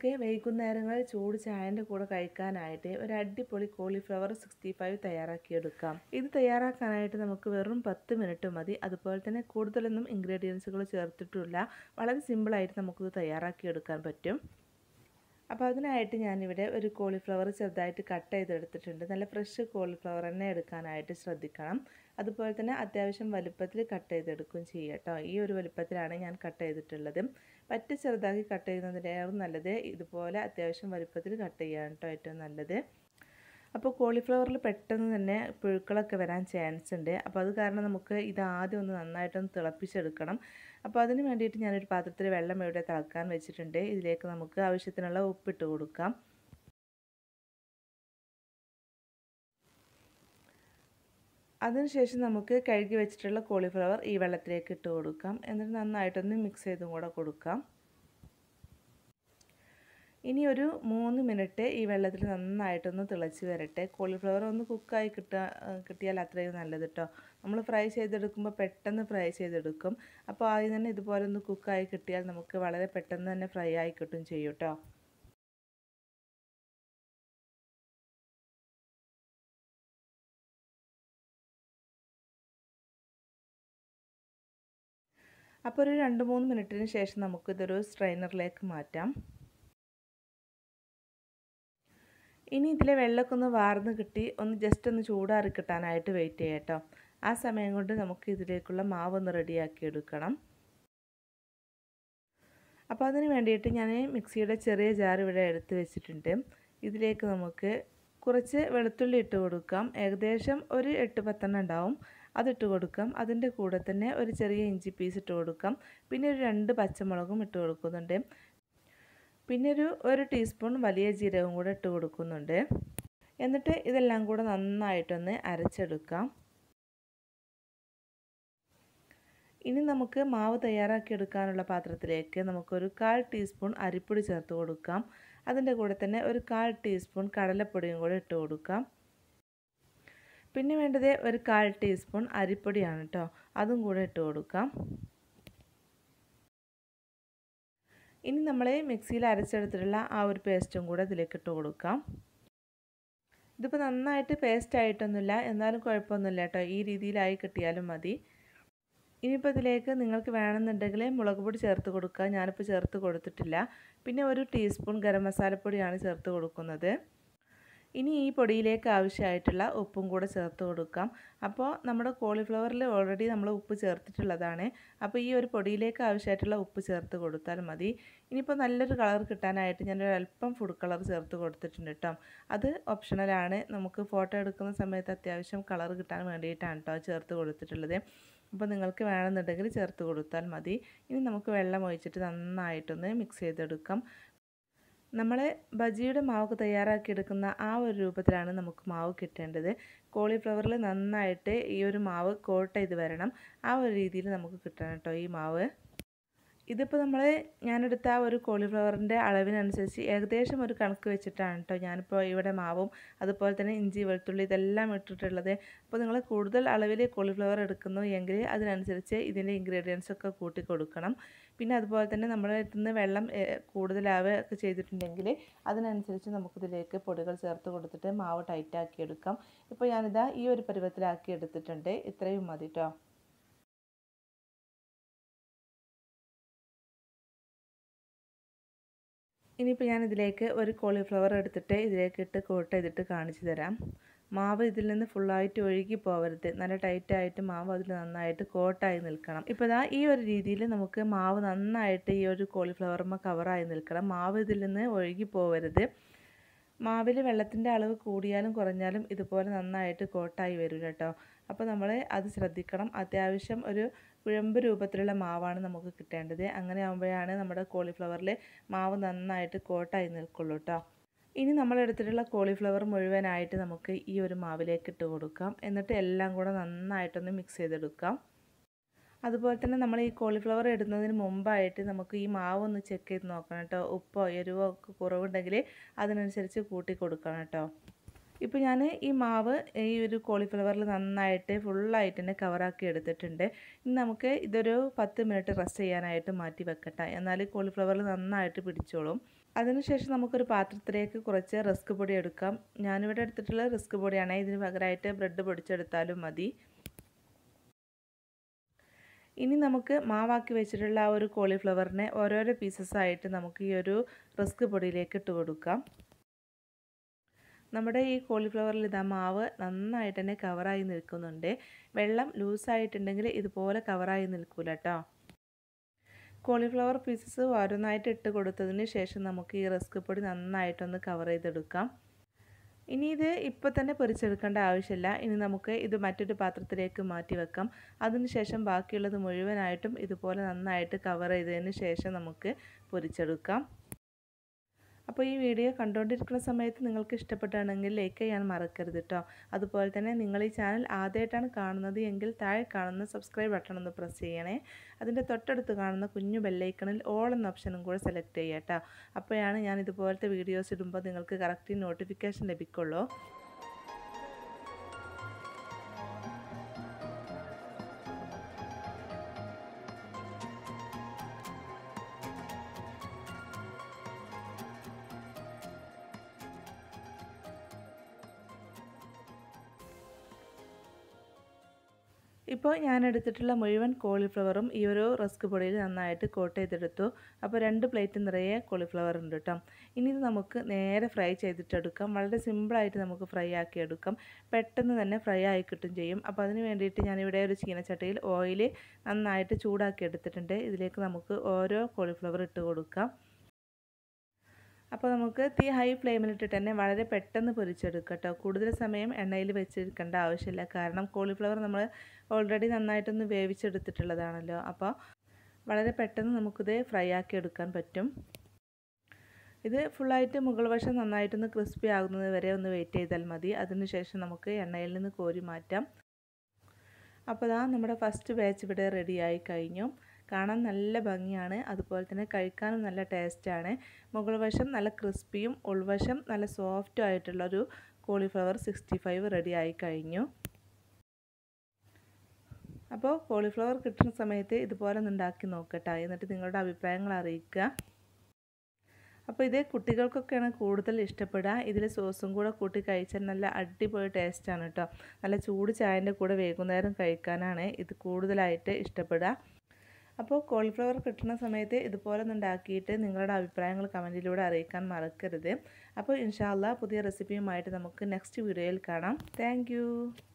നമുക്ക് വൈകുന്നേരങ്ങളിൽ ചൂട് ചായൻ്റെ കൂടെ കഴിക്കാനായിട്ട് ഒരു അടിപൊളി കോളിഫ്ലവർ സിക്സ്റ്റി ഫൈവ് തയ്യാറാക്കിയെടുക്കാം ഇത് തയ്യാറാക്കാനായിട്ട് നമുക്ക് വെറും പത്ത് മിനിറ്റ് മതി അതുപോലെ തന്നെ കൂടുതലൊന്നും ഇൻഗ്രീഡിയൻസുകൾ ചേർത്തിട്ടില്ല വളരെ സിമ്പിളായിട്ട് നമുക്കിത് തയ്യാറാക്കിയെടുക്കാൻ പറ്റും അപ്പോൾ അതിനായിട്ട് ഞാനിവിടെ ഒരു കോളിഫ്ലവർ ചെറുതായിട്ട് കട്ട് ചെയ്തെടുത്തിട്ടുണ്ട് നല്ല ഫ്രഷ് കോളിഫ്ലവർ തന്നെ എടുക്കാനായിട്ട് ശ്രദ്ധിക്കണം അതുപോലെ തന്നെ അത്യാവശ്യം വലുപ്പത്തിൽ കട്ട് ചെയ്തെടുക്കുകയും ചെയ്യുക കേട്ടോ ഈ ഒരു വലുപ്പത്തിലാണ് ഞാൻ കട്ട് ചെയ്തിട്ടുള്ളത് പറ്റി ചെറുതാക്കി കട്ട് ചെയ്യുന്നതിനേറെ നല്ലത് ഇതുപോലെ അത്യാവശ്യം വലുപ്പത്തിൽ കട്ട് ചെയ്യാൻ കേട്ടോ ഏറ്റവും നല്ലത് അപ്പോൾ കോളിഫ്ലവറിൽ പെട്ടെന്ന് തന്നെ പുഴുക്കളൊക്കെ വരാൻ ചാൻസ് ഉണ്ട് അപ്പോൾ അത് കാരണം നമുക്ക് ഇത് ആദ്യം ഒന്ന് നന്നായിട്ടൊന്ന് തിളപ്പിച്ചെടുക്കണം അപ്പോൾ അതിന് വേണ്ടിയിട്ട് ഞാനൊരു പാത്രത്തിൽ വെള്ളം ഇവിടെ തിളക്കാൻ വെച്ചിട്ടുണ്ട് ഇതിലേക്ക് നമുക്ക് ആവശ്യത്തിനുള്ള ഉപ്പിട്ട് കൊടുക്കാം അതിനുശേഷം നമുക്ക് കഴുകി വെച്ചിട്ടുള്ള കോളിഫ്ലവർ ഈ വെള്ളത്തിലേക്ക് ഇട്ട് കൊടുക്കാം എന്നിട്ട് നന്നായിട്ടൊന്ന് മിക്സ് ചെയ്തും കൂടെ കൊടുക്കാം ഇനി ഒരു മൂന്ന് മിനിറ്റ് ഈ വെള്ളത്തിൽ നന്നായിട്ടൊന്ന് തിളച്ച് വരട്ടെ കോളിഫ്ലവർ ഒന്ന് കുക്കായി കിട്ടുക കിട്ടിയാൽ അത്രയും നല്ലത് കേട്ടോ നമ്മൾ ഫ്രൈ ചെയ്തെടുക്കുമ്പോൾ പെട്ടെന്ന് ഫ്രൈ ചെയ്തെടുക്കും അപ്പോൾ ആദ്യം തന്നെ ഇതുപോലെ ഒന്ന് കുക്കായി കിട്ടിയാൽ നമുക്ക് വളരെ പെട്ടെന്ന് തന്നെ ഫ്രൈ ആയി കിട്ടും ചെയ്യും കേട്ടോ അപ്പോൾ ഒരു രണ്ട് മൂന്ന് മിനിറ്റിന് ശേഷം നമുക്കിതൊരു സ്ട്രെയിനറിലേക്ക് മാറ്റാം ഇനി ഇതിലെ വെള്ളമൊക്കെ ഒന്ന് വാർന്ന് കിട്ടി ഒന്ന് ജസ്റ്റ് ഒന്ന് ചൂടാറി കിട്ടാനായിട്ട് വെയിറ്റ് ചെയ്യാം കേട്ടോ ആ സമയം കൊണ്ട് നമുക്ക് ഇതിലേക്കുള്ള മാവ് ഒന്ന് റെഡിയാക്കി എടുക്കണം അപ്പോൾ അതിന് വേണ്ടിയിട്ട് ഞാൻ മിക്സിയുടെ ചെറിയ ജാർ ഇവിടെ എടുത്ത് വെച്ചിട്ടുണ്ട് ഇതിലേക്ക് നമുക്ക് കുറച്ച് വെളുത്തുള്ളി ഇട്ട് കൊടുക്കാം ഏകദേശം ഒരു എട്ട് പത്തെണ്ണം ഉണ്ടാവും അതിട്ട് കൊടുക്കാം അതിൻ്റെ കൂടെ തന്നെ ഒരു ചെറിയ ഇഞ്ചി പീസ് ഇട്ട് കൊടുക്കാം പിന്നെ ഒരു രണ്ട് പച്ചമുളകും ഇട്ട് കൊടുക്കുന്നുണ്ട് പിന്നെ ഒരു ഒരു ടീസ്പൂൺ വലിയ ജീരകം കൂടെ ഇട്ട് കൊടുക്കുന്നുണ്ട് എന്നിട്ട് ഇതെല്ലാം കൂടെ നന്നായിട്ടൊന്ന് അരച്ചെടുക്കാം ഇനി നമുക്ക് മാവ് തയ്യാറാക്കി എടുക്കാനുള്ള പാത്രത്തിലേക്ക് നമുക്കൊരു കാൽ ടീസ്പൂൺ അരിപ്പൊടി ചേർത്ത് കൊടുക്കാം അതിൻ്റെ കൂടെ തന്നെ ഒരു കാൽ ടീസ്പൂൺ കടലപ്പൊടിയും കൂടെ ഇട്ട് കൊടുക്കാം പിന്നെ വേണ്ടത് ഒരു കാൽ ടീസ്പൂൺ അരിപ്പൊടിയാണ് കേട്ടോ അതും കൂടെ ഇട്ട് കൊടുക്കാം ഇനി നമ്മൾ മിക്സിയിൽ അരച്ചെടുത്തിട്ടുള്ള ആ ഒരു പേസ്റ്റും കൂടെ ഇതിലേക്ക് ഇട്ട് കൊടുക്കാം ഇതിപ്പോൾ നന്നായിട്ട് പേസ്റ്റ് ആയിട്ടൊന്നുമില്ല എന്നാലും കുഴപ്പമൊന്നുമില്ല കേട്ടോ ഈ രീതിയിലായി കിട്ടിയാലും മതി ഇനിയിപ്പോൾ ഇതിലേക്ക് നിങ്ങൾക്ക് വേണമെന്നുണ്ടെങ്കിൽ മുളക് പൊടി ചേർത്ത് കൊടുക്കുക ഞാനിപ്പോൾ ചേർത്ത് കൊടുത്തിട്ടില്ല പിന്നെ ഒരു ടീസ്പൂൺ ഗരം മസാലപ്പൊടിയാണ് ചേർത്ത് കൊടുക്കുന്നത് ഇനി ഈ പൊടിയിലേക്ക് ആവശ്യമായിട്ടുള്ള ഉപ്പും കൂടെ ചേർത്ത് കൊടുക്കാം അപ്പോൾ നമ്മുടെ കോളിഫ്ലവറിൽ ഓൾറെഡി നമ്മൾ ഉപ്പ് ചേർത്തിട്ടുള്ളതാണ് അപ്പോൾ ഈ ഒരു പൊടിയിലേക്ക് ആവശ്യമായിട്ടുള്ള ഉപ്പ് ചേർത്ത് കൊടുത്താൽ മതി ഇനിയിപ്പോൾ നല്ലൊരു കളർ കിട്ടാനായിട്ട് ഞാൻ അല്പം ഫുഡ് കളർ ചേർത്ത് കൊടുത്തിട്ടുണ്ട് കേട്ടോ അത് ഓപ്ഷണലാണ് നമുക്ക് ഫോട്ടോ എടുക്കുന്ന സമയത്ത് അത്യാവശ്യം കളർ കിട്ടാൻ വേണ്ടിയിട്ടാണ് കേട്ടോ ചേർത്ത് കൊടുത്തിട്ടുള്ളത് അപ്പോൾ നിങ്ങൾക്ക് വേണമെന്നുണ്ടെങ്കിൽ ചേർത്ത് കൊടുത്താൽ മതി ഇനി നമുക്ക് വെള്ളം ഒഴിച്ചിട്ട് നന്നായിട്ടൊന്ന് മിക്സ് ചെയ്തെടുക്കാം നമ്മൾ ബജിയുടെ മാവ് തയ്യാറാക്കി എടുക്കുന്ന ആ ഒരു രൂപത്തിലാണ് നമുക്ക് മാവ് കിട്ടേണ്ടത് കോളിഫ്ലവറിൽ നന്നായിട്ട് ഈ ഒരു മാവ് കോട്ട് ചെയ്ത് വരണം ആ ഒരു രീതിയിൽ നമുക്ക് കിട്ടണം കേട്ടോ ഈ മാവ് ഇതിപ്പോൾ നമ്മൾ ഞാനെടുത്ത ആ ഒരു കോളിഫ്ലവറിൻ്റെ അളവിനനുസരിച്ച് ഏകദേശം ഒരു കണക്ക് വെച്ചിട്ടാണ് കേട്ടോ ഞാനിപ്പോൾ ഇവിടെ മാവും അതുപോലെ തന്നെ ഇഞ്ചി വെളുത്തുള്ളി ഇതെല്ലാം ഇട്ടിട്ടുള്ളത് അപ്പോൾ നിങ്ങൾ കൂടുതൽ അളവിൽ കോളിഫ്ലവർ എടുക്കുന്നു എങ്കിൽ അതിനനുസരിച്ച് ഇതിൻ്റെ ഇൻഗ്രീഡിയൻസ് ഒക്കെ കൂട്ടി കൊടുക്കണം പിന്നെ അതുപോലെ തന്നെ നമ്മൾ ഇന്ന് വെള്ളം കൂടുതലാവുകയൊക്കെ ചെയ്തിട്ടുണ്ടെങ്കിൽ അതിനനുസരിച്ച് നമുക്കിതിലേക്ക് പൊടികൾ ചേർത്ത് കൊടുത്തിട്ട് മാവ് ടൈറ്റാക്കി എടുക്കാം ഇപ്പോൾ ഞാനിതാ ഈ ഒരു പരുവത്തിലാക്കി എടുത്തിട്ടുണ്ട് ഇത്രയും മതി കേട്ടോ ഇനിയിപ്പോൾ ഞാൻ ഇതിലേക്ക് ഒരു കോളിഫ്ലവർ എടുത്തിട്ട് ഇതിലേക്ക് ഇട്ട് കോട്ട് ചെയ്തിട്ട് കാണിച്ചു തരാം മാവ് ഇതിൽ നിന്ന് ഫുള്ളായിട്ട് ഒഴുകി പോകരുത് നല്ല ടൈറ്റായിട്ട് മാവ് അതിൽ നന്നായിട്ട് കോട്ടായി നിൽക്കണം ഇപ്പോൾ ഇതാ ഈ ഒരു രീതിയിൽ നമുക്ക് മാവ് നന്നായിട്ട് ഈ ഒരു കോളിഫ്ലവറുമ്മ കവറായി നിൽക്കണം മാവ് ഇതിൽ നിന്ന് ഒഴുകി പോകരുത് മാവിൽ വെള്ളത്തിൻ്റെ അളവ് കൂടിയാലും കുറഞ്ഞാലും ഇതുപോലെ നന്നായിട്ട് കോട്ടായി വരും കേട്ടോ അപ്പോൾ നമ്മൾ അത് ശ്രദ്ധിക്കണം അത്യാവശ്യം ഒരു കുഴമ്പ് രൂപത്തിലുള്ള മാവാണ് നമുക്ക് കിട്ടേണ്ടത് അങ്ങനെ ആകുമ്പോഴാണ് നമ്മുടെ കോളിഫ്ലവറിൽ മാവ് നന്നായിട്ട് കോട്ടായി നിൽക്കുള്ളൂ കേട്ടോ ഇനി നമ്മൾ എടുത്തിട്ടുള്ള കോളിഫ്ലവർ മുഴുവനായിട്ട് നമുക്ക് ഈ ഒരു മാവിലേക്ക് ഇട്ട് കൊടുക്കാം എന്നിട്ട് എല്ലാം കൂടെ നന്നായിട്ടൊന്ന് മിക്സ് ചെയ്തെടുക്കാം അതുപോലെ തന്നെ നമ്മൾ ഈ കോളിഫ്ലവർ ഇടുന്നതിന് മുമ്പായിട്ട് നമുക്ക് ഈ മാവ് ഒന്ന് ചെക്ക് ചെയ്ത് നോക്കണം കേട്ടോ ഉപ്പോ എരിവോ ഒക്കെ കുറവുണ്ടെങ്കിൽ അതിനനുസരിച്ച് കൂട്ടി കൊടുക്കണം കേട്ടോ ഇപ്പോൾ ഞാൻ ഈ മാവ് ഈ ഒരു കോളിഫ്ലവറിൽ നന്നായിട്ട് ഫുള്ളായിട്ട് തന്നെ കവറാക്കി എടുത്തിട്ടുണ്ട് ഇനി നമുക്ക് ഇതൊരു പത്ത് മിനിറ്റ് റെസ്റ്റ് ചെയ്യാനായിട്ട് മാറ്റി വെക്കട്ടെ എന്നാൽ കോളിഫ്ലവറിൽ നന്നായിട്ട് പിടിച്ചോളും അതിനുശേഷം നമുക്കൊരു പാത്രത്തിലേക്ക് കുറച്ച് റിസ്ക് പൊടി എടുക്കാം ഞാനിവിടെ എടുത്തിട്ടുള്ള റിസ്ക് പൊടിയാണ് ഇതിന് പകരമായിട്ട് ബ്രെഡ് പൊടിച്ചെടുത്താലും മതി ഇനി നമുക്ക് മാവാക്കി വെച്ചിട്ടുള്ള ആ ഒരു കോളിഫ്ലവറിനെ ഓരോരോ പീസസ് ആയിട്ട് നമുക്ക് ഈ ഒരു റിസ്ക് പൊടിയിലേക്ക് ഇട്ട് കൊടുക്കാം നമ്മുടെ ഈ കോളിഫ്ലവറിൽ ഇതാ മാവ് നന്നായിട്ട് തന്നെ കവറായി നിൽക്കുന്നുണ്ട് വെള്ളം ലൂസായിട്ടുണ്ടെങ്കിൽ ഇതുപോലെ കവറായി നിൽക്കില്ല കേട്ടോ കോളിഫ്ലവർ പീസസ് ഓരോന്നായിട്ട് ഇട്ട് കൊടുത്തതിന് ശേഷം നമുക്ക് ഈ റിസ്ക് പൊടി നന്നായിട്ടൊന്ന് കവർ ചെയ്തെടുക്കാം ഇനി ഇത് ഇപ്പോൾ തന്നെ പൊരിച്ചെടുക്കേണ്ട ആവശ്യമില്ല ഇനി നമുക്ക് ഇത് മറ്റൊരു പാത്രത്തിലേക്ക് മാറ്റി വെക്കാം അതിനുശേഷം ബാക്കിയുള്ളത് മുഴുവനായിട്ടും ഇതുപോലെ നന്നായിട്ട് കവർ ചെയ്തതിന് ശേഷം നമുക്ക് പൊരിച്ചെടുക്കാം അപ്പോൾ ഈ വീഡിയോ കണ്ടുകൊണ്ടിരിക്കുന്ന സമയത്ത് നിങ്ങൾക്ക് ഇഷ്ടപ്പെട്ടാണെങ്കിൽ ലൈക്ക് ചെയ്യാൻ മറക്കരുത് കേട്ടോ അതുപോലെ തന്നെ നിങ്ങൾ ഈ ചാനൽ ആദ്യമായിട്ടാണ് കാണുന്നത് എങ്കിൽ താഴെ കാണുന്ന സബ്സ്ക്രൈബ് ബട്ടൺ ഒന്ന് പ്രസ് ചെയ്യണേ അതിൻ്റെ തൊട്ടടുത്ത് കാണുന്ന കുഞ്ഞു ബെല്ലൈക്കണിൽ ഓൾ എന്ന ഓപ്ഷനും കൂടെ സെലക്ട് ചെയ്യുക കേട്ടോ അപ്പോഴാണ് ഞാൻ ഇതുപോലത്തെ വീഡിയോസ് ഇടുമ്പോൾ നിങ്ങൾക്ക് കറക്റ്റ് നോട്ടിഫിക്കേഷൻ ലഭിക്കുള്ളൂ ഇപ്പോൾ ഞാൻ എടുത്തിട്ടുള്ള മുഴുവൻ കോളിഫ്ലവറും ഈ ഒരു റസ്ക് പൊടിയിൽ നന്നായിട്ട് കോട്ട് ചെയ്തെടുത്തു അപ്പോൾ രണ്ട് പ്ലേറ്റ് നിറയെ കോളിഫ്ലവർ ഉണ്ട് കേട്ടോ ഇനി ഇത് നമുക്ക് നേരെ ഫ്രൈ ചെയ്തിട്ടെടുക്കാം വളരെ സിമ്പിളായിട്ട് നമുക്ക് ഫ്രൈ ആക്കി എടുക്കാം പെട്ടെന്ന് തന്നെ ഫ്രൈ ആയി കിട്ടും ചെയ്യും അപ്പോൾ അതിന് വേണ്ടിയിട്ട് ഞാനിവിടെ ഒരു ചീനച്ചട്ടിയിൽ ഓയിൽ നന്നായിട്ട് ചൂടാക്കി എടുത്തിട്ടുണ്ട് ഇതിലേക്ക് നമുക്ക് ഓരോ കോളിഫ്ലവർ ഇട്ട് കൊടുക്കാം അപ്പോൾ നമുക്ക് തീ ഹൈ ഫ്ലെയിമിലിട്ടിട്ട് തന്നെ വളരെ പെട്ടെന്ന് പൊരിച്ചെടുക്കാം കേട്ടോ കൂടുതൽ സമയം എണ്ണയിൽ വെച്ചെടുക്കേണ്ട ആവശ്യമില്ല കാരണം കോളിഫ്ലവർ നമ്മൾ ഓൾറെഡി നന്നായിട്ടൊന്ന് വേവിച്ചെടുത്തിട്ടുള്ളതാണല്ലോ അപ്പോൾ വളരെ പെട്ടെന്ന് നമുക്കിത് ഫ്രൈ ആക്കി എടുക്കാൻ പറ്റും ഇത് ഫുള്ളായിട്ട് മുകൾ വശം നന്നായിട്ടൊന്ന് ക്രിസ്പി ആകുന്നത് വരെ ഒന്ന് വെയിറ്റ് ചെയ്താൽ മതി അതിനുശേഷം നമുക്ക് എണ്ണയിൽ നിന്ന് കോരി മാറ്റാം അപ്പോൾ ഇതാ നമ്മുടെ ഫസ്റ്റ് ബാച്ച് ഇവിടെ റെഡിയായി കഴിഞ്ഞു കാണാൻ നല്ല ഭംഗിയാണ് അതുപോലെ തന്നെ കഴിക്കാനും നല്ല ടേസ്റ്റാണ് മുകൾ വശം നല്ല ക്രിസ്പിയും ഉൾവശം നല്ല സോഫ്റ്റും ആയിട്ടുള്ളൊരു കോളിഫ്ലവർ സിക്സ്റ്റി ഫൈവ് റെഡി ആയി കഴിഞ്ഞു അപ്പോൾ കോളിഫ്ലവർ കിട്ടുന്ന സമയത്ത് ഇതുപോലെ ഒന്ന് ഉണ്ടാക്കി നോക്കട്ടെ എന്നിട്ട് നിങ്ങളുടെ അഭിപ്രായങ്ങൾ അറിയിക്കുക അപ്പോൾ ഇത് കുട്ടികൾക്കൊക്കെയാണ് കൂടുതൽ ഇഷ്ടപ്പെടുക ഇതിൽ സോസും കൂടെ കൂട്ടി കഴിച്ചാൽ നല്ല അടിപൊളി ടേസ്റ്റാണ് കേട്ടോ നല്ല ചൂട് ചായൻ്റെ കൂടെ വൈകുന്നേരം കഴിക്കാനാണ് ഇത് കൂടുതലായിട്ട് ഇഷ്ടപ്പെടുക അപ്പോൾ കോളിഫ്ലവർ കിട്ടുന്ന സമയത്ത് ഇതുപോലെ ഒന്ന് ഉണ്ടാക്കിയിട്ട് നിങ്ങളുടെ അഭിപ്രായങ്ങൾ കമൻറ്റിലൂടെ അറിയിക്കാൻ മറക്കരുത് അപ്പോൾ ഇൻഷാല്ല പുതിയ റെസിപ്പിയുമായിട്ട് നമുക്ക് നെക്സ്റ്റ് വീഡിയോയിൽ കാണാം താങ്ക്